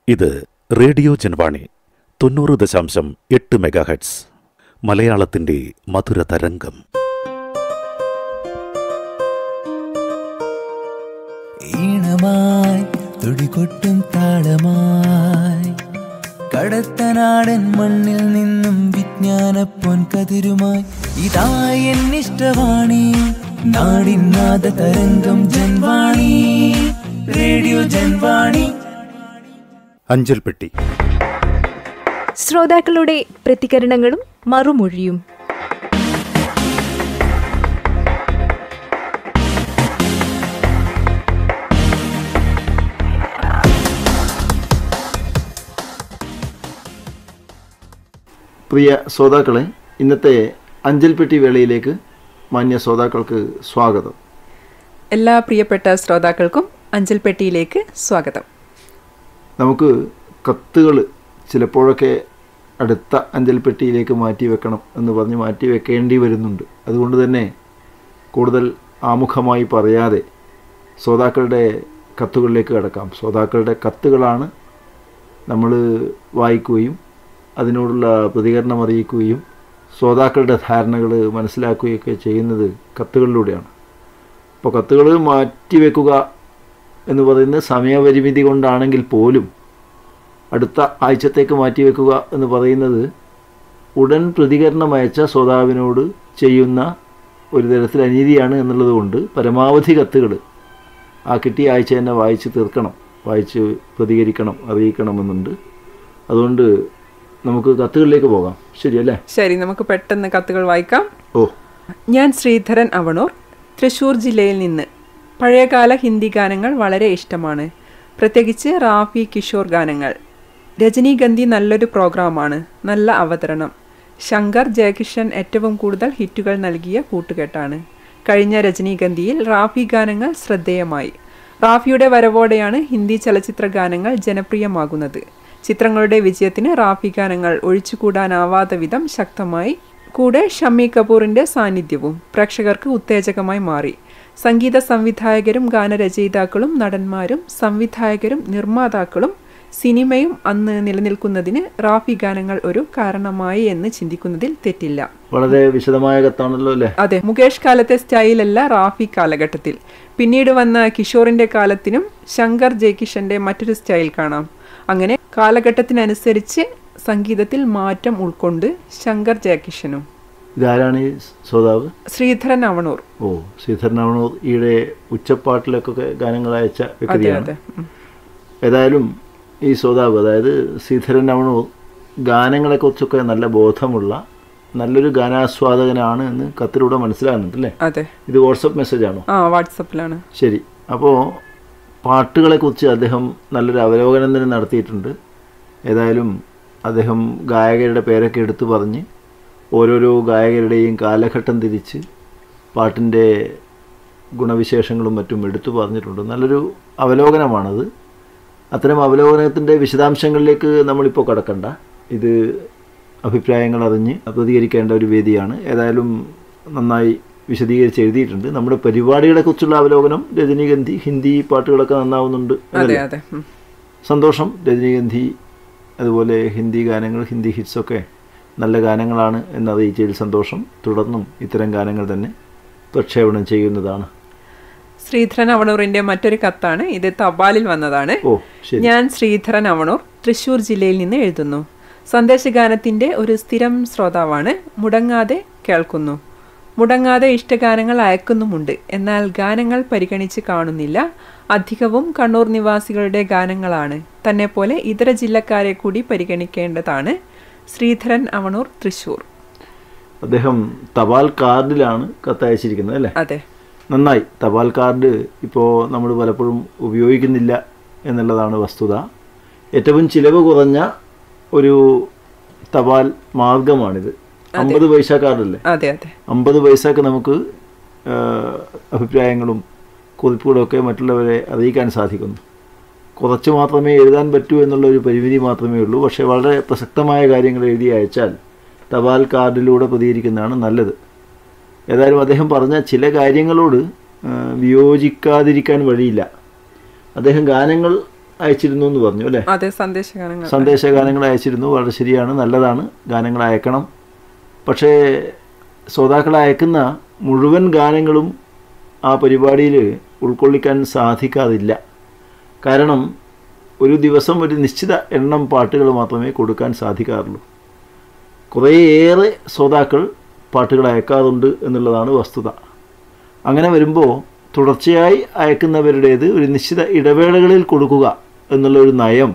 ഇത് റേഡിയോ ജൻവാണി തൊണ്ണൂറ് ദശാംശം എട്ട് മെഗാഹെഡ്സ് മലയാളത്തിന്റെ മധുര തരംഗം ഈണമായി തുടികൊട്ടും താളമായി കടത്തനാടൻ മണ്ണിൽ നിന്നും വിജ്ഞാന പൊൻകതിരുമായി ഇതായി എന്നിഷ്ടവാണി നാടിനാദ തരംഗം ജൻവാണി റേഡിയോ ജൻവാണി അഞ്ചൽ പെട്ടി ശ്രോതാക്കളുടെ പ്രതികരണങ്ങളും മറുമൊഴിയും പ്രിയ ശ്രോതാക്കളെ ഇന്നത്തെ അഞ്ചൽപ്പെട്ടി വേളയിലേക്ക് മാന്യ ശ്രോതാക്കൾക്ക് സ്വാഗതം എല്ലാ പ്രിയപ്പെട്ട ശ്രോതാക്കൾക്കും അഞ്ചൽപ്പെട്ടിയിലേക്ക് സ്വാഗതം നമുക്ക് കത്തുകൾ ചിലപ്പോഴൊക്കെ അടുത്ത അഞ്ചൽപ്പെട്ടിയിലേക്ക് മാറ്റി വെക്കണം എന്ന് പറഞ്ഞ് മാറ്റി വെക്കേണ്ടി വരുന്നുണ്ട് അതുകൊണ്ട് തന്നെ കൂടുതൽ ആമുഖമായി പറയാതെ ശ്രോതാക്കളുടെ കത്തുകളിലേക്ക് കടക്കാം ശ്രോതാക്കളുടെ കത്തുകളാണ് നമ്മൾ വായിക്കുകയും അതിനോടുള്ള പ്രതികരണം അറിയിക്കുകയും ശ്രോതാക്കളുടെ ധാരണകൾ മനസ്സിലാക്കുകയൊക്കെ ചെയ്യുന്നത് കത്തുകളിലൂടെയാണ് അപ്പോൾ കത്തുകൾ മാറ്റിവെക്കുക എന്ന് പറയുന്നത് സമയപരിമിതി കൊണ്ടാണെങ്കിൽ പോലും അടുത്ത ആഴ്ചത്തേക്ക് മാറ്റിവെക്കുക എന്ന് പറയുന്നത് ഉടൻ പ്രതികരണം അയച്ച ശ്രോതാവിനോട് ചെയ്യുന്ന ഒരു തരത്തിൽ അനീതിയാണ് എന്നുള്ളത് കൊണ്ട് പരമാവധി കത്തുകൾ ആ കിട്ടിയ ആഴ്ച തന്നെ വായിച്ച് തീർക്കണം വായിച്ച് പ്രതികരിക്കണം അറിയിക്കണമെന്നുണ്ട് അതുകൊണ്ട് നമുക്ക് കത്തുകളിലേക്ക് പോകാം ശരിയല്ലേ ശരി നമുക്ക് പെട്ടെന്ന് കത്തുകൾ വായിക്കാം ഓ ഞാൻ ശ്രീധരൻ അവണൂർ തൃശൂർ ജില്ലയിൽ നിന്ന് പഴയകാല ഹിന്ദി ഗാനങ്ങൾ വളരെ ഇഷ്ടമാണ് പ്രത്യേകിച്ച് റാഫി കിഷോർ ഗാനങ്ങൾ രജനീഗന്ധി നല്ലൊരു പ്രോഗ്രാമാണ് നല്ല അവതരണം ശങ്കർ ജയകിഷൻ ഏറ്റവും കൂടുതൽ ഹിറ്റുകൾ നൽകിയ കൂട്ടുകെട്ടാണ് കഴിഞ്ഞ രജനീഗന്ധിയിൽ റാഫി ഗാനങ്ങൾ ശ്രദ്ധേയമായി റാഫിയുടെ വരവോടെയാണ് ഹിന്ദി ചലച്ചിത്ര ഗാനങ്ങൾ ജനപ്രിയമാകുന്നത് ചിത്രങ്ങളുടെ വിജയത്തിന് റാഫി ഗാനങ്ങൾ ഒഴിച്ചുകൂടാനാവാത്ത വിധം ശക്തമായി കൂടെ ഷമ്മി കപൂറിന്റെ സാന്നിധ്യവും പ്രേക്ഷകർക്ക് ഉത്തേജകമായി മാറി സംഗീത സംവിധായകരും ഗാനരചയിതാക്കളും നടന്മാരും സംവിധായകരും നിർമ്മാതാക്കളും സിനിമയും അന്ന് നിലനിൽക്കുന്നതിന് റാഫി ഗാനങ്ങൾ ഒരു കാരണമായി എന്ന് ചിന്തിക്കുന്നതിൽ തെറ്റില്ല വളരെ വിശദമായ കത്താണല്ലോ അല്ലേ അതെ മുകേഷ് കാലത്തെ സ്റ്റൈലല്ല റാഫി കാലഘട്ടത്തിൽ പിന്നീട് വന്ന കിഷോറിന്റെ കാലത്തിനും ശങ്കർ ജയകിഷന്റെ മറ്റൊരു സ്റ്റൈൽ കാണാം അങ്ങനെ കാലഘട്ടത്തിനനുസരിച്ച് സംഗീതത്തിൽ മാറ്റം ഉൾക്കൊണ്ട് ശങ്കർ ജയകിഷനും ഇതാരാണ് ഈ ശ്രോതാവ് ശ്രീധരൻ അവണൂർ ഓ ശ്രീധരനാവണൂർ ഈയിടെ ഉച്ചപ്പാട്ടിലേക്കൊക്കെ ഗാനങ്ങൾ അയച്ച അതെ വ്യക്തിയാണ് അതെ ഉം. ഏതായാലും ഈ ശ്രോതാവ് അതായത് ശ്രീധരൻ അവണൂർ ഗാനങ്ങളെക്കുറിച്ചൊക്കെ നല്ല ബോധമുള്ള നല്ലൊരു ഗാനാസ്വാദകനാണ് എന്ന് കത്തിലൂടെ മനസ്സിലാകുന്നുണ്ട് അല്ലേ അതെ ഇത് വാട്സപ്പ് മെസ്സേജാണോ ആ വാട്സപ്പിലാണ് ശരി അപ്പോൾ പാട്ടുകളെക്കുറിച്ച് അദ്ദേഹം നല്ലൊരു അവലോകനം തന്നെ നടത്തിയിട്ടുണ്ട് ഏതായാലും അദ്ദേഹം ഗായകരുടെ പേരൊക്കെ എടുത്തു പറഞ്ഞ് ഓരോരോ ഗായകരുടെയും കാലഘട്ടം തിരിച്ച് പാട്ടിൻ്റെ ഗുണവിശേഷങ്ങളും മറ്റും എടുത്തു പറഞ്ഞിട്ടുണ്ട് നല്ലൊരു അവലോകനമാണത് അത്തരം അവലോകനത്തിൻ്റെ വിശദാംശങ്ങളിലേക്ക് നമ്മളിപ്പോൾ കടക്കണ്ട ഇത് അഭിപ്രായങ്ങൾ അറിഞ്ഞ് പ്രതികരിക്കേണ്ട ഒരു വേദിയാണ് ഏതായാലും നന്നായി വിശദീകരിച്ച് എഴുതിയിട്ടുണ്ട് നമ്മുടെ പരിപാടികളെക്കുറിച്ചുള്ള അവലോകനം രജനീഗന്ധി ഹിന്ദി പാട്ടുകളൊക്കെ നന്നാവുന്നുണ്ട് അതെ അതല്ലേ? അതെ ഉം. സന്തോഷം രജനീഗന്ധി അതുപോലെ ഹിന്ദി ഗാനങ്ങൾ ഹിന്ദി ഹിറ്റ്സൊക്കെ നല്ല ഗാനങ്ങളാണ് എന്നറിയിച്ചതിൽ സന്തോഷം തുടർന്നും ഇത്തരം ഗാനങ്ങൾ തന്നെ പ്രക്ഷേപണം ചെയ്യുന്നതാണ് ശ്രീധരൻ അവണൂറിന്റെ മറ്റൊരു കത്താണ് ഇത് തപാലിൽ വന്നതാണ് ഓ ശരി ഞാൻ ശ്രീധരൻ അവണൂർ തൃശൂർ ജില്ലയിൽ നിന്ന് എഴുതുന്നു സന്ദേശഗാനത്തിന്റെ ഒരു സ്ഥിരം ശ്രോതാവാണ് മുടങ്ങാതെ കേൾക്കുന്നു മുടങ്ങാതെ ഇഷ്ടഗാനങ്ങൾ അയക്കുന്നുമുണ്ട് എന്നാൽ ഗാനങ്ങൾ പരിഗണിച്ച് കാണുന്നില്ല അധികവും കണ്ണൂർ നിവാസികളുടെ ഗാനങ്ങളാണ് തന്നെ പോലെ ഇതര ജില്ലക്കാരെ കൂടി പരിഗണിക്കേണ്ടതാണ് ശ്രീധരൻ അവണൂർ തൃശൂർ അദ്ദേഹം തപാൽ കാർഡിലാണ് കത്തയച്ചിരിക്കുന്നത് അല്ലേ അതെ നന്നായി തപാൽ കാർഡ് ഇപ്പോൾ നമ്മൾ പലപ്പോഴും ഉപയോഗിക്കുന്നില്ല എന്നുള്ളതാണ് വസ്തുത ഏറ്റവും ചിലവ് കുറഞ്ഞ ഒരു തപാൽ മാർഗമാണിത് അമ്പത് പൈസ കാർഡല്ലേ അതെ അതെ അമ്പത് പൈസക്ക് നമുക്ക് ആ, അഭിപ്രായങ്ങളും കുറിപ്പുകളൊക്കെ മറ്റുള്ളവരെ അറിയിക്കാൻ സാധിക്കുന്നു കുറച്ച് മാത്രമേ എഴുതാൻ പറ്റൂ എന്നുള്ള ഒരു പരിമിതി മാത്രമേ ഉള്ളൂ പക്ഷേ വളരെ പ്രസക്തമായ കാര്യങ്ങൾ എഴുതി അയച്ചാൽ തപാൽ കാർഡിലൂടെ പ്രതികരിക്കുന്നതാണ് നല്ലത് ഏതായാലും അദ്ദേഹം പറഞ്ഞ ചില കാര്യങ്ങളോട് ആ, വിയോജിക്കാതിരിക്കാൻ വഴിയില്ല അദ്ദേഹം ഗാനങ്ങൾ അയച്ചിരുന്നു എന്ന് പറഞ്ഞു അല്ലേ അതെ സന്ദേശഗാനങ്ങൾ സന്ദേശഗാനങ്ങൾ അയച്ചിരുന്നു വളരെ ശരിയാണ് നല്ലതാണ് ഗാനങ്ങൾ അയക്കണം പക്ഷേ ശ്രോതാക്കൾ അയക്കുന്ന മുഴുവൻ ഗാനങ്ങളും ആ പരിപാടിയിൽ ഉൾക്കൊള്ളിക്കാൻ സാധിക്കാതില്ല കാരണം ഒരു ദിവസം ഒരു നിശ്ചിത എണ്ണം പാട്ടുകൾ മാത്രമേ കൊടുക്കാൻ സാധിക്കാറുള്ളൂ കുറേയേറെ ശ്രോതാക്കൾ പാട്ടുകൾ അയക്കാറുണ്ട് എന്നുള്ളതാണ് വസ്തുത അങ്ങനെ വരുമ്പോൾ തുടർച്ചയായി അയക്കുന്നവരുടേത് ഒരു നിശ്ചിത ഇടവേളകളിൽ കൊടുക്കുക എന്നുള്ള ഒരു നയം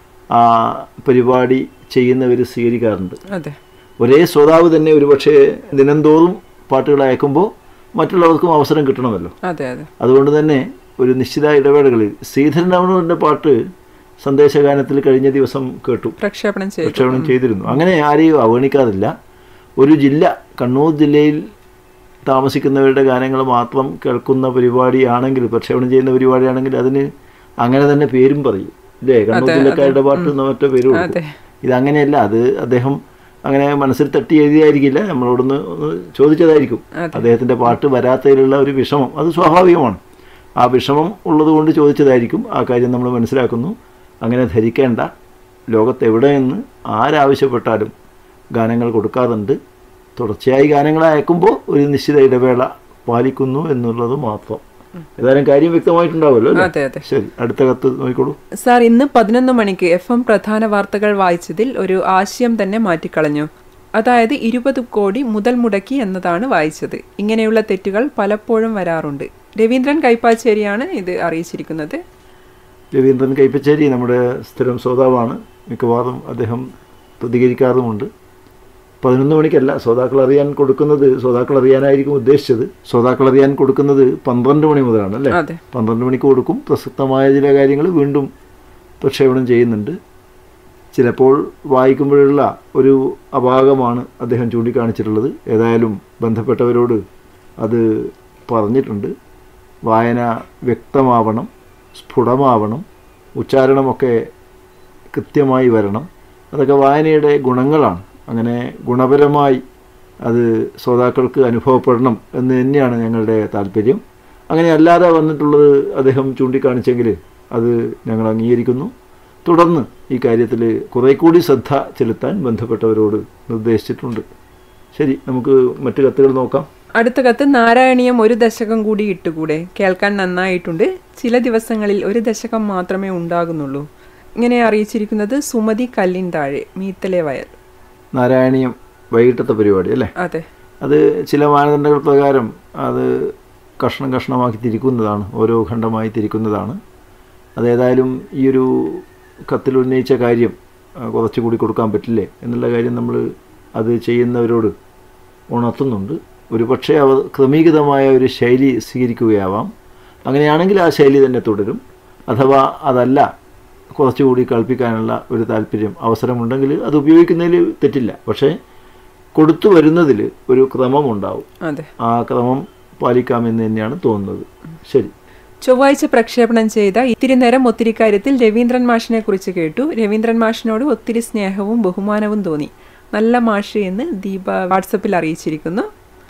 ആ പരിപാടി ചെയ്യുന്നവർ സ്വീകരിക്കാറുണ്ട് അതെ ഒരേ ശ്രോതാവ് തന്നെ ഒരുപക്ഷെ ദിനംതോറും പാട്ടുകൾ അയക്കുമ്പോൾ മറ്റുള്ളവർക്കും അവസരം കിട്ടണമല്ലോ അതെ അതെ അതുകൊണ്ട് തന്നെ ഒരു നിശ്ചിത ഇടവേളകളിൽ ശ്രീധരൻ അവണൂരിൻ്റെ പാട്ട് സന്ദേശഗാനത്തിൽ കഴിഞ്ഞ ദിവസം കേട്ടു പ്രക്ഷേപണം ചെയ്തു പ്രക്ഷേപണം ചെയ്തിരുന്നു അങ്ങനെ ആരെയും അവഗണിക്കാറില്ല ഒരു ജില്ല കണ്ണൂർ ജില്ലയിൽ താമസിക്കുന്നവരുടെ ഗാനങ്ങൾ മാത്രം കേൾക്കുന്ന പരിപാടിയാണെങ്കിൽ പ്രക്ഷേപണം ചെയ്യുന്ന പരിപാടിയാണെങ്കിൽ അതിന് അങ്ങനെ തന്നെ പേരും പറയും ഇല്ലേ കണ്ണൂർ ജില്ലക്കാരുടെ പാട്ട് എന്ന മറ്റോ പേര് കൊടുക്കും അതെ. ഇതങ്ങനെയല്ല അത് അദ്ദേഹം അങ്ങനെ മനസ്സിൽ തട്ടി എഴുതിയായിരിക്കില്ല നമ്മളോടൊന്ന് ഒന്ന് ചോദിച്ചതായിരിക്കും അദ്ദേഹത്തിൻ്റെ പാട്ട് വരാത്തതിലുള്ള ഒരു വിഷമം അത് സ്വാഭാവികമാണ് ആ വിഷമം ഉള്ളതുകൊണ്ട് ചോദിച്ചതായിരിക്കും ആ കാര്യം നമ്മൾ മനസ്സിലാക്കുന്നു അങ്ങനെ ധരിക്കേണ്ട ലോകത്ത് എവിടെ നിന്ന് ആരാവശ്യപ്പെട്ടാലും ഗാനങ്ങൾ കൊടുക്കാറുണ്ട് തുടർച്ചയായി ഗാനങ്ങൾ അയക്കുമ്പോൾ ഒരു നിശ്ചിത ഇടവേള പാലിക്കുന്നു എന്നുള്ളത് മാത്രം ഏതായാലും കാര്യം വ്യക്തമായിട്ടുണ്ടാവുമല്ലോ അല്ലേ? അതെ അതെ ശരി അടുത്ത കത്ത് നോക്കിക്കോളൂ സാർ ഇന്ന് പതിനൊന്ന് മണിക്ക് എഫ് എം പ്രധാന വാർത്തകൾ വായിച്ചതിൽ ഒരു ആശയം തന്നെ മാറ്റിക്കളഞ്ഞു അതായത് ഇരുപത് കോടി മുതൽ മുടക്കി എന്നതാണ് വായിച്ചത് ഇങ്ങനെയുള്ള തെറ്റുകൾ പലപ്പോഴും വരാറുണ്ട് രവീന്ദ്രൻ കൈപ്പാച്ചേരിയാണ് ഇത് അറിയിച്ചിരിക്കുന്നത് രവീന്ദ്രൻ കൈപ്പച്ചേരി നമ്മുടെ സ്ഥിരം ശ്രോതാവാണ് മിക്കവാറും അദ്ദേഹം പ്രതികരിക്കാറുമുണ്ട് പതിനൊന്ന് മണിക്കല്ല ശ്രോതാക്കൾ അറിയാൻ കൊടുക്കുന്നത് ശ്രോതാക്കൾ അറിയാനായിരിക്കും ഉദ്ദേശിച്ചത് ശ്രോതാക്കൾ അറിയാൻ കൊടുക്കുന്നത് പന്ത്രണ്ട് മണി മുതലാണ് അല്ലേ അതെ പന്ത്രണ്ട് മണിക്ക് കൊടുക്കും പ്രസക്തമായ ചില കാര്യങ്ങൾ വീണ്ടും പ്രക്ഷേപണം ചെയ്യുന്നുണ്ട് ചിലപ്പോൾ വായിക്കുമ്പോഴുള്ള ഒരു അപാകമാണ് അദ്ദേഹം ചൂണ്ടിക്കാണിച്ചിട്ടുള്ളത് ഏതായാലും ബന്ധപ്പെട്ടവരോട് അത് പറഞ്ഞിട്ടുണ്ട് വായന വ്യക്തമാവണം സ്ഫുടമാവണം ഉച്ചാരണമൊക്കെ കൃത്യമായി വരണം അതൊക്കെ വായനയുടെ ഗുണങ്ങളാണ് അങ്ങനെ ഗുണപരമായി അത് ശ്രോതാക്കൾക്ക് അനുഭവപ്പെടണം എന്ന് തന്നെയാണ് ഞങ്ങളുടെ താല്പര്യം അങ്ങനെ അല്ലാതെ വന്നിട്ടുള്ളത് അദ്ദേഹം ചൂണ്ടിക്കാണിച്ചെങ്കിൽ അത് ഞങ്ങൾ അംഗീകരിക്കുന്നു തുടർന്ന് ഈ കാര്യത്തിൽ കുറെ കൂടി ശ്രദ്ധ ചെലുത്താൻ ബന്ധപ്പെട്ടവരോട് നിർദ്ദേശിച്ചിട്ടുണ്ട് ശരി നമുക്ക് മറ്റു കത്തുകൾ നോക്കാം അടുത്ത കത്ത് നാരായണീയം ഒരു ദശകം കൂടി ഇട്ടുകൂടെ കേൾക്കാൻ നന്നായിട്ടുണ്ട് ചില ദിവസങ്ങളിൽ ഒരു ദശകം മാത്രമേ ഉണ്ടാകുന്നുള്ളൂ ഇങ്ങനെ അറിയിച്ചിരിക്കുന്നത് സുമതി കല്ലിൻ താഴെ മീത്തലെ വയൽ നാരായണീയം വൈകിട്ടത്തെ പരിപാടി അല്ലേ അതെ അത് ചില മാനദണ്ഡങ്ങൾ പ്രകാരം അത് കഷ്ണം കഷ്ണമാക്കി തിരിക്കുന്നതാണ് ഓരോ ഖണ്ഡമായി തിരിക്കുന്നതാണ് അതേതായാലും ഈ ഒരു കത്തിൽ ഉന്നയിച്ച കാര്യം ആ, കുറച്ചുകൂടി കൊടുക്കാൻ പറ്റില്ലേ എന്നുള്ള കാര്യം നമ്മൾ അത് ചെയ്യുന്നവരോട് ഉണർത്തുന്നുണ്ട് ഒരു പക്ഷേ അവർ ക്രമീകൃതമായ ഒരു ശൈലി സ്വീകരിക്കുകയാവാം അങ്ങനെയാണെങ്കിൽ ആ ശൈലി തന്നെ തുടരും അഥവാ അതല്ല കുറച്ചുകൂടി കൽപ്പിക്കാനുള്ള ഒരു താല്പര്യം അവസരമുണ്ടെങ്കിൽ അത് ഉപയോഗിക്കുന്നതിൽ തെറ്റില്ല പക്ഷേ കൊടുത്തു വരുന്നതിൽ ഒരു ക്രമമുണ്ടാവും അതെ ആ ക്രമം പാലിക്കാമെന്ന് തന്നെയാണ് തോന്നുന്നത് ശരി ചൊവ്വാഴ്ച പ്രക്ഷേപണം ചെയ്ത ഇത്തിരി നേരം ഒത്തിരി കാര്യത്തിൽ രവീന്ദ്രൻ മാഷിനെ കുറിച്ച് കേട്ടു രവീന്ദ്രൻ മാഷിനോട് ഒത്തിരി സ്നേഹവും ബഹുമാനവും തോന്നി നല്ല മാഷ് എന്ന് ദീപ വാട്സപ്പിൽ അറിയിച്ചിരിക്കുന്നു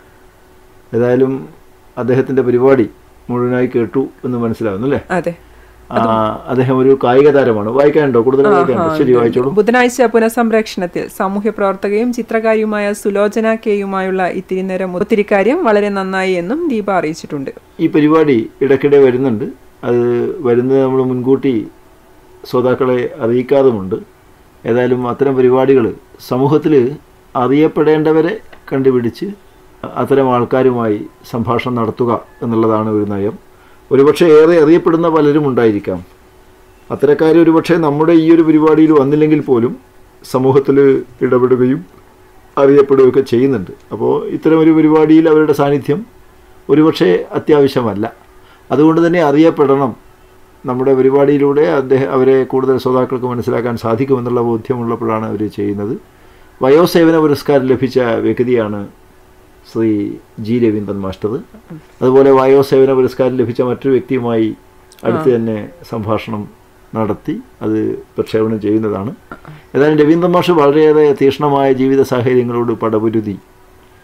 ഏതായാലും അദ്ദേഹത്തിൻ്റെ പരിപാടി മുഴുവനായി കേട്ടു എന്ന് മനസ്സിലാവുന്നു അല്ലേ അതെ ആ, അദ്ദേഹം ഒരു കായിക താരമാണ് വായിക്കാനുണ്ടോ കൂടുതൽ വായിക്കാനുണ്ടോ ശരി വായിച്ചോളൂ ബുധനാഴ്ച പുനഃസംരക്ഷണത്തിൽ സാമൂഹ്യ പ്രവർത്തകയും ചിത്രകാരിയുമായ സുലോചന കെയുമായുള്ള ഇത്തിരി നേരം ഒത്തിരി കാര്യം വളരെ നന്നായി എന്നും ദീപ അറിയിച്ചിട്ടുണ്ട് ഈ പരിപാടി ഇടയ്ക്കിടെ വരുന്നുണ്ട് അത് വരുന്നത് നമ്മൾ മുൻകൂട്ടി ശ്രോതാക്കളെ അറിയിക്കാറുമുണ്ട് ഏതായാലും അത്തരം പരിപാടികൾ സമൂഹത്തിൽ അറിയപ്പെടേണ്ടവരെ കണ്ടുപിടിച്ച് അത്തരം ആൾക്കാരുമായി സംഭാഷണം നടത്തുക എന്നുള്ളതാണ് ഒരു നയം ഒരുപക്ഷെ ഏറെ അറിയപ്പെടുന്ന പലരും ഉണ്ടായിരിക്കാം അത്തരക്കാർ ഒരുപക്ഷെ നമ്മുടെ ഈ ഒരു പരിപാടിയിൽ വന്നില്ലെങ്കിൽ പോലും സമൂഹത്തിൽ ഇടപെടുകയും അറിയപ്പെടുകയൊക്കെ ചെയ്യുന്നുണ്ട് അപ്പോൾ ഇത്തരം ഒരു പരിപാടിയിൽ അവരുടെ സാന്നിധ്യം ഒരുപക്ഷെ അത്യാവശ്യമല്ല അതുകൊണ്ട് തന്നെ അറിയപ്പെടണം നമ്മുടെ പരിപാടിയിലൂടെ അദ്ദേഹം അവരെ കൂടുതൽ ശ്രോതാക്കൾക്ക് മനസ്സിലാക്കാൻ സാധിക്കുമെന്നുള്ള ബോധ്യമുള്ളപ്പോഴാണ് അവർ ചെയ്യുന്നത് വയോസേവന പുരസ്കാരം ലഭിച്ച വ്യക്തിയാണ് ശ്രീ ജി രവീന്ദ്രൻ മാസ്റ്റർ അതുപോലെ വയോസേവന പുരസ്കാരം ലഭിച്ച മറ്റൊരു വ്യക്തിയുമായി അടുത്ത് തന്നെ സംഭാഷണം നടത്തി അത് പ്രക്ഷേപണം ചെയ്യുന്നതാണ് ഏതായാലും രവീന്ദ്രൻ മാഷ് വളരെയേറെ തീക്ഷ്ണമായ ജീവിത സാഹചര്യങ്ങളോട് പടപുരുതി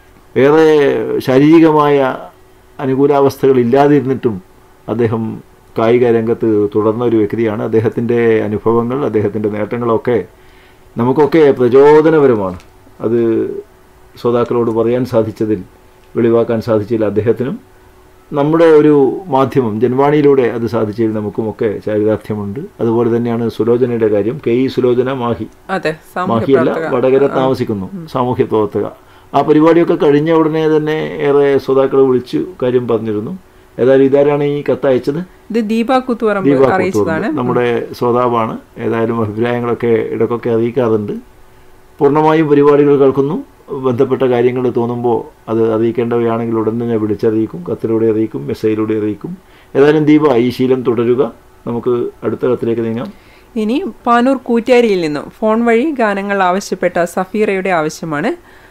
ഏറെ ശാരീരികമായ അനുകൂലാവസ്ഥകൾ ഇല്ലാതിരുന്നിട്ടും അദ്ദേഹം കായിക രംഗത്ത് തുടർന്ന ഒരു വ്യക്തിയാണ് അദ്ദേഹത്തിൻ്റെ അനുഭവങ്ങൾ അദ്ദേഹത്തിൻ്റെ നേട്ടങ്ങളൊക്കെ നമുക്കൊക്കെ പ്രചോദനപരമാണ് അത് ശ്രോതാക്കളോട് പറയാൻ സാധിച്ചതിൽ വെളിവാക്കാൻ സാധിച്ചില്ല അദ്ദേഹത്തിനും നമ്മുടെ ഒരു മാധ്യമം ജൻവാണിയിലൂടെ അത് സാധിച്ചതിൽ നമുക്കുമൊക്കെ ചാരിതാർത്ഥ്യമുണ്ട് അതുപോലെ തന്നെയാണ് സുലോചനയുടെ കാര്യം കെ ഇ സുലോചന മാഹി അതെ സാമൂഹ്യ മാഹിയല്ല പ്രവർത്തക വടകര താമസിക്കുന്നു സാമൂഹ്യ പ്രവർത്തക ആ പരിപാടിയൊക്കെ കഴിഞ്ഞ ഉടനെ തന്നെ ഏറെ ശ്രോതാക്കളെ വിളിച്ചു കാര്യം പറഞ്ഞിരുന്നു ഏതായാലും ഇതാരാണ് ഈ കത്ത് അയച്ചത് ഇത് ദീപ കുത്തുവറമ്പ് ദീപ അറിയിച്ചതാണ് കൂത്തൂർ നമ്മുടെ ശ്രോതാവാണ് ഏതായാലും അഭിപ്രായങ്ങളൊക്കെ ഇടയ്ക്കൊക്കെ അറിയിക്കാറുണ്ട് പൂർണ്ണമായും പരിപാടികൾ കേൾക്കുന്നു ബന്ധപ്പെട്ട കാര്യങ്ങൾ തോന്നുമ്പോൾ അത് അറിയിക്കേണ്ടവയാണെങ്കിൽ ഉടൻ തന്നെ വിളിച്ചറിയിക്കും കത്തിലൂടെ അറിയിക്കും മെസ്സേജിലൂടെ അറിയിക്കും ഏതായാലും ദീപ ഈ ശീലം തുടരുക നമുക്ക് അടുത്ത കത്തിലേക്ക് നീങ്ങാം ഇനി പാനൂർ കൂറ്റാരിയിൽ നിന്നും ഫോൺ വഴി ഗാനങ്ങൾ ആവശ്യപ്പെട്ട സഫീറയുടെ ആവശ്യമാണ്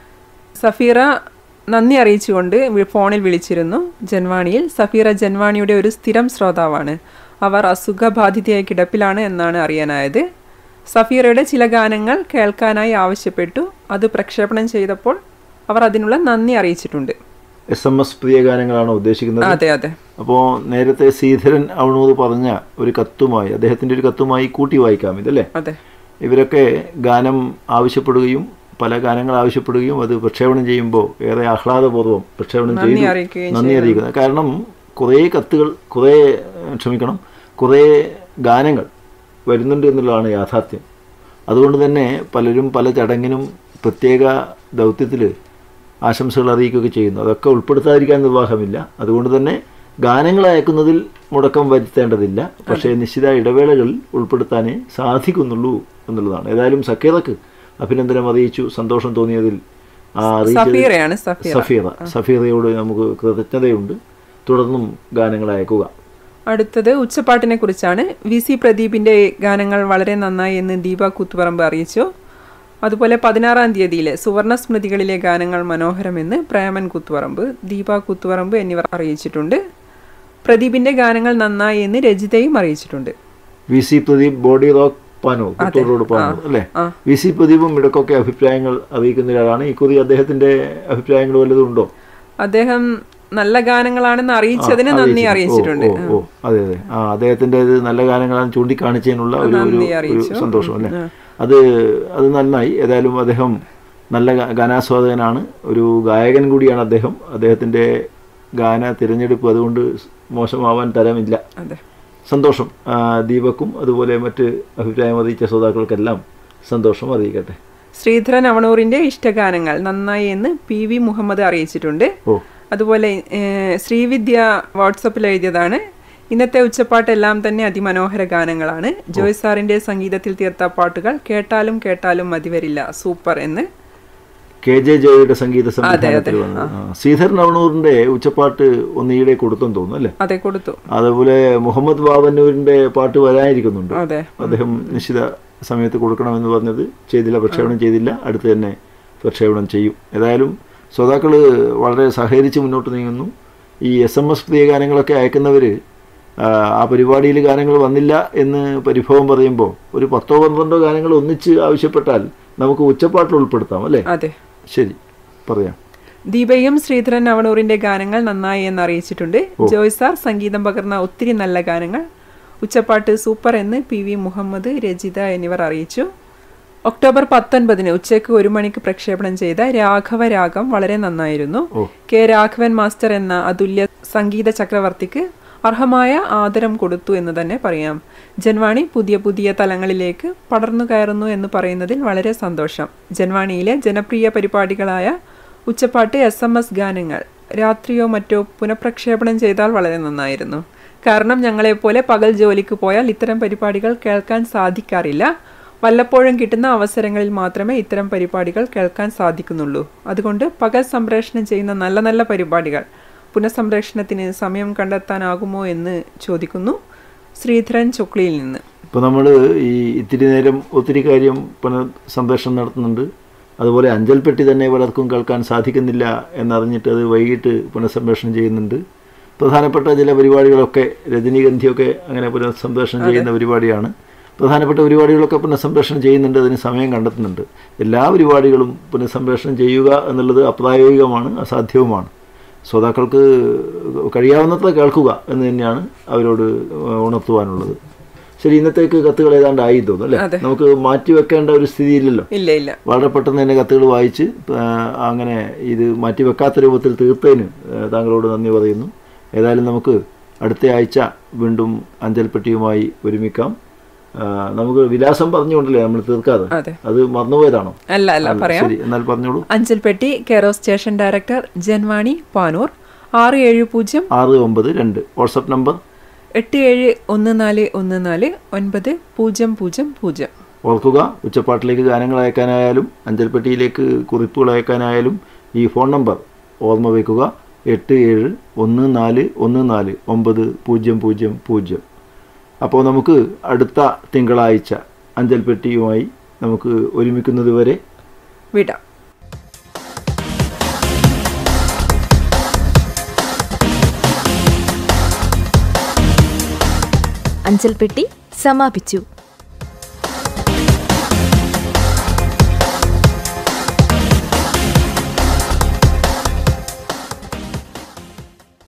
സഫീറ നന്ദി അറിയിച്ചുകൊണ്ട് വി- ഫോണിൽ വിളിച്ചിരുന്നു ജൻവാണിയിൽ സഫീറ ജൻവാണിയുടെ ഒരു സ്ഥിരം ശ്രോതാവാണ് അവർ അസുഖബാധിതയായ കിടപ്പിലാണ് എന്നാണ് അറിയാനായത് സഫീറയുടെ ചില ഗാനങ്ങൾ കേൾക്കാനായി ആവശ്യപ്പെട്ടു അത് പ്രക്ഷേപണം ചെയ്തപ്പോൾ അവർ അതിനുള്ള നന്ദി അറിയിച്ചിട്ടുണ്ട് എസ് എം എസ് പ്രിയ ഗാനങ്ങളാണോ ഉദ്ദേശിക്കുന്നത് അതെ അതെ അപ്പോൾ നേരത്തെ ശ്രീധരൻ അവണൂർ പറഞ്ഞ ഒരു കത്തുമായി അദ്ദേഹത്തിൻ്റെ ഒരു കത്തുമായി കൂട്ടി വായിക്കാം ഇതല്ലേ അതെ ഇവരൊക്കെ ഗാനം ആവശ്യപ്പെടുകയും പല ഗാനങ്ങൾ ആവശ്യപ്പെടുകയും അത് പ്രക്ഷേപണം ചെയ്യുമ്പോൾ ഏറെ ആഹ്ലാദപൂർവ്വം പ്രക്ഷേപണം നന്ദി ചെയ്തു അറിയിക്കുകയും നന്ദി അറിയിക്കുന്നത് കാരണം കുറേ കത്തുകൾ കുറേ ഏഹ്, ക്ഷമിക്കണം കുറേ ഗാനങ്ങൾ വരുന്നുണ്ട് എന്നുള്ളതാണ് യാഥാർത്ഥ്യം അതുകൊണ്ട് തന്നെ പലരും പല ചടങ്ങിനും പ്രത്യേക ദൗത്യത്തിൽ ആശംസകൾ അറിയിക്കുകയൊക്കെ ചെയ്യുന്നു അതൊക്കെ ഉൾപ്പെടുത്താതിരിക്കാൻ നിർവാഹമില്ല അതുകൊണ്ട് തന്നെ ഗാനങ്ങൾ അയക്കുന്നതിൽ മുടക്കം വരുത്തേണ്ടതില്ല പക്ഷേ നിശ്ചിത ഇടവേളകളിൽ ഉൾപ്പെടുത്താനേ സാധിക്കുന്നുള്ളൂ എന്നുള്ളതാണ് ഏതായാലും സക്കീറക്ക് അഭിനന്ദനം അറിയിച്ചു സന്തോഷം തോന്നിയതിൽ ആ അറിയിച്ചതിൽ സഫീറയാണ് സഫീറ സഫീറ സഫീറയോട് നമുക്ക് കൃതജ്ഞതയുണ്ട് തുടർന്നും ഗാനങ്ങൾ അയക്കുക അടുത്തത് ഉച്ചപ്പാട്ടിനെ കുറിച്ചാണ് വി സി പ്രദീപിന്റെ ഗാനങ്ങൾ വളരെ നന്നായി എന്ന് ദീപ കൂത്തുപറമ്പ് അറിയിച്ചു അതുപോലെ പതിനാറാം തീയതിയിലെ സുവർണ സ്മൃതികളിലെ ഗാനങ്ങൾ മനോഹരമെന്ന് പ്രേമൻ കൂത്തുപറമ്പ് ദീപ കൂത്തുപറമ്പ് എന്നിവർ അറിയിച്ചിട്ടുണ്ട് പ്രദീപിന്റെ ഗാനങ്ങൾ നന്നായി എന്ന് രജിതയും അറിയിച്ചിട്ടുണ്ട് വി സി പ്രദീപ് ബോഡി റോക്ക് പാനൂർ പുത്തൂർ റോഡ് പാനൂർ അല്ലേ വി സി പ്രദീപും ഇടയ്ക്കൊക്കെ അഭിപ്രായങ്ങൾ അറിയിക്കുന്ന ഒരാളാണ് ഇക്കുറി അദ്ദേഹത്തിന്റെ അഭിപ്രായങ്ങൾ വല്ലതും ഉണ്ടോ അദ്ദേഹം നല്ല ഗാനങ്ങളാണെന്ന് അറിയിച്ചതിന് നന്ദി അറിയിച്ചിട്ടുണ്ട് ഓ, ഓ, അതെ അതെ ആ അദ്ദേഹത്തിന്റെ ഇത് നല്ല ഗാനങ്ങളാണ് ചൂണ്ടിക്കാണിച്ചതിനുള്ള ഒരു ഒരു- നന്ദി ഒരു അറിയിച്ചു. സന്തോഷം അല്ലേ അത് അത് നന്നായി ഏതായാലും അദ്ദേഹം നല്ല ഗാ- ഗാനാസ്വാദകനാണ് ഒരു ഗായകൻ കൂടിയാണ് അദ്ദേഹം അദ്ദേഹത്തിന്റെ ഗാന തിരഞ്ഞെടുപ്പ് അതുകൊണ്ട് മോശമാവാൻ തരമില്ല അതെ സന്തോഷം ആ, ദീപക്കും അതുപോലെ മറ്റ് അഭിപ്രായം അറിയിച്ച ശ്രോതാക്കൾക്കെല്ലാം സന്തോഷം അറിയിക്കട്ടെ ശ്രീധരൻ അവണൂറിന്റെ ഇഷ്ടഗാനങ്ങൾ നന്നായി എന്ന് പി വി മുഹമ്മദ് അറിയിച്ചിട്ടുണ്ട് ഓ അതുപോലെ ഏഹ്, ശ്രീവിദ്യ വാട്സപ്പിൽ എഴുതിയതാണ് ഇന്നത്തെ ഉച്ചപ്പാട്ടെല്ലാം തന്നെ അതിമനോഹര ഗാനങ്ങളാണ് ജോയ് സാറിന്റെ സംഗീതത്തിൽ തീർത്ത പാട്ടുകൾ കേട്ടാലും കേട്ടാലും മതിവരില്ല സൂപ്പർ എന്ന് കെ ജെ ജോയുടെ സംഗീത സംവിധാനത്തിൽ വന്നത് ആ, ശ്രീധരൻ അവണൂറിന്റെ ഉച്ചപ്പാട്ട് ഒന്ന് ഈയിടെ കൊടുത്തെന്ന് തോന്നുന്നു അല്ലേ അതെ കൊടുത്തു അതുപോലെ മുഹമ്മദ് ബാബന്നൂരിന്റെ പാട്ട് വരാനിരിക്കുന്നുണ്ട് അതെ അദ്ദേഹം നിശ്ചിത സമയത്ത് കൊടുക്കണമെന്ന് പറഞ്ഞത് ചെയ്തില്ല പ്രക്ഷേപണം ചെയ്തില്ല അടുത്ത് തന്നെ പ്രക്ഷേപണം ചെയ്യും ഏതായാലും ശ്രോതാക്കൾ വളരെ സഹകരിച്ച് മുന്നോട്ട് നീങ്ങുന്നു ഈ എസ് എം എസ് പ്രിയ ഗാനങ്ങളൊക്കെ അയക്കുന്നവർ ആ പരിപാടിയിൽ ഗാനങ്ങൾ വന്നില്ല എന്ന് പരിഭവം പറയുമ്പോൾ ഒരു പത്തോ പന്ത്രണ്ടോ ഗാനങ്ങൾ ഒന്നിച്ച് ആവശ്യപ്പെട്ടാൽ നമുക്ക് ഉച്ചപ്പാട്ടിൽ ഉൾപ്പെടുത്താം അല്ലേ അതെ ശരി പറയാം ദീപയും ശ്രീധരൻ അവണൂറിന്റെ ഗാനങ്ങൾ നന്നായി എന്ന് അറിയിച്ചിട്ടുണ്ട് ജോയ് സാർ സംഗീതം പകർന്ന ഒത്തിരി നല്ല ഗാനങ്ങൾ ഉച്ചപ്പാട്ട് സൂപ്പർ എന്ന് പി വി മുഹമ്മദ് രജിത എന്നിവർ അറിയിച്ചു ഒക്ടോബർ പത്തൊൻപതിന് ഉച്ചയ്ക്ക് ഒരു മണിക്ക് പ്രക്ഷേപണം ചെയ്ത രാഘവ രാഗം വളരെ നന്നായിരുന്നു കെ രാഘവൻ മാസ്റ്റർ എന്ന അതുല്യ സംഗീത ചക്രവർത്തിക്ക് അർഹമായ ആദരം കൊടുത്തു എന്ന് തന്നെ പറയാം ജൻവാണി പുതിയ പുതിയ തലങ്ങളിലേക്ക് പടർന്നു കയറുന്നു എന്ന് പറയുന്നതിൽ വളരെ സന്തോഷം ജൻവാണിയിലെ ജനപ്രിയ പരിപാടികളായ ഉച്ചപ്പാട്ട് എസ് എം എസ് ഗാനങ്ങൾ രാത്രിയോ മറ്റോ പുനഃപ്രക്ഷേപണം ചെയ്താൽ വളരെ നന്നായിരുന്നു കാരണം ഞങ്ങളെപ്പോലെ പകൽ ജോലിക്ക് പോയാൽ ഇത്തരം പരിപാടികൾ കേൾക്കാൻ സാധിക്കാറില്ല വല്ലപ്പോഴും കിട്ടുന്ന അവസരങ്ങളിൽ മാത്രമേ ഇത്തരം പരിപാടികൾ കേൾക്കാൻ സാധിക്കുന്നുള്ളൂ അതുകൊണ്ട് പകൽ സംപ്രേഷണം ചെയ്യുന്ന നല്ല നല്ല പരിപാടികൾ പുനഃസംപ്രേഷണത്തിന് സമയം കണ്ടെത്താനാകുമോ എന്ന് ചോദിക്കുന്നു ശ്രീധരൻ ചുക്ലിയിൽ നിന്ന് ഇപ്പോൾ നമ്മൾ ഈ ഇത്തിരി നേരം ഒത്തിരി കാര്യം പുനഃ സംപ്രേഷണം നടത്തുന്നുണ്ട് അതുപോലെ അഞ്ചൽപ്പെട്ടി തന്നെ പലർക്കും കേൾക്കാൻ സാധിക്കുന്നില്ല എന്നറിഞ്ഞിട്ട് അത് വൈകിട്ട് പുനഃസംപ്രേഷണം ചെയ്യുന്നുണ്ട് പ്രധാനപ്പെട്ട ചില പരിപാടികളൊക്കെ രജനീഗന്ധിയൊക്കെ അങ്ങനെ പുനഃസംപ്രേഷണം ചെയ്യുന്ന പരിപാടിയാണ് പ്രധാനപ്പെട്ട പരിപാടികളൊക്കെ പുനഃസംപ്രേഷണം ചെയ്യുന്നുണ്ട് അതിന് സമയം കണ്ടെത്തുന്നുണ്ട് എല്ലാ പരിപാടികളും പുനഃസംപ്രേഷണം ചെയ്യുക എന്നുള്ളത് അപ്രായോഗികമാണ് അസാധ്യവുമാണ് ശ്രോതാക്കൾക്ക് കഴിയാവുന്നത്ര കേൾക്കുക എന്ന് തന്നെയാണ് അവരോട് ഉണർത്തുവാനുള്ളത് ശരി ഇന്നത്തേക്ക് കത്തുകൾ ഏതാണ്ട് ആയി തോന്നുന്നു അല്ലേ അതെ. നമുക്ക് മാറ്റി വെക്കേണ്ട ഒരു സ്ഥിതിയില്ലല്ലോ ഇല്ല ഇല്ല വളരെ പെട്ടെന്ന് തന്നെ കത്തുകൾ വായിച്ച് ആ, അങ്ങനെ ഇത് മാറ്റി വെക്കാത്ത രൂപത്തിൽ തീർത്തതിന് ആ, താങ്കളോട് നന്ദി പറയുന്നു ഏതായാലും നമുക്ക് അടുത്ത ആഴ്ച വീണ്ടും അഞ്ചൽപ്പെട്ടിയുമായി ഒരുമിക്കാം ആ, നമുക്ക് വിലാസം പറഞ്ഞുകൊണ്ടല്ലേ നമ്മൾ തീർക്കാതെ അതെ അത് മറന്നുപോയതാണോ അല്ല അല്ല അല്ല, പറയാം ശരി എന്നാൽ പറഞ്ഞോളൂ അഞ്ചൽപ്പെട്ടി care of station director Janvani Panoor ആറ് ഏഴ് പൂജ്യം ആറ് ഒമ്പത് രണ്ട് വാട്സപ്പ് നമ്പർ എട്ട് ഏഴ് ഒന്ന് നാല് ഒന്ന് നാല് ഒൻപത് പൂജ്യം പൂജ്യം പൂജ്യം ഓർക്കുക ഉച്ചപ്പാട്ടിലേക്ക് ഗാനങ്ങൾ അയക്കാനായാലും അഞ്ചൽപ്പെട്ടിയിലേക്ക് കുറിപ്പുകൾ അയക്കാനായാലും ഈ ഫോൺ നമ്പർ ഓർമ്മ വയ്ക്കുക എട്ട് ഏഴ് ഒന്ന് നാല് ഒന്ന് നാല് ഒമ്പത് പൂജ്യം പൂജ്യം പൂജ്യം അപ്പോൾ നമുക്ക് അടുത്ത തിങ്കളാഴ്ച അഞ്ചൽപ്പെട്ടിയുമായി നമുക്ക് ഒരുമിക്കുന്നത് വരെ വിടാം അഞ്ചൽപ്പെട്ടി സമാപിച്ചു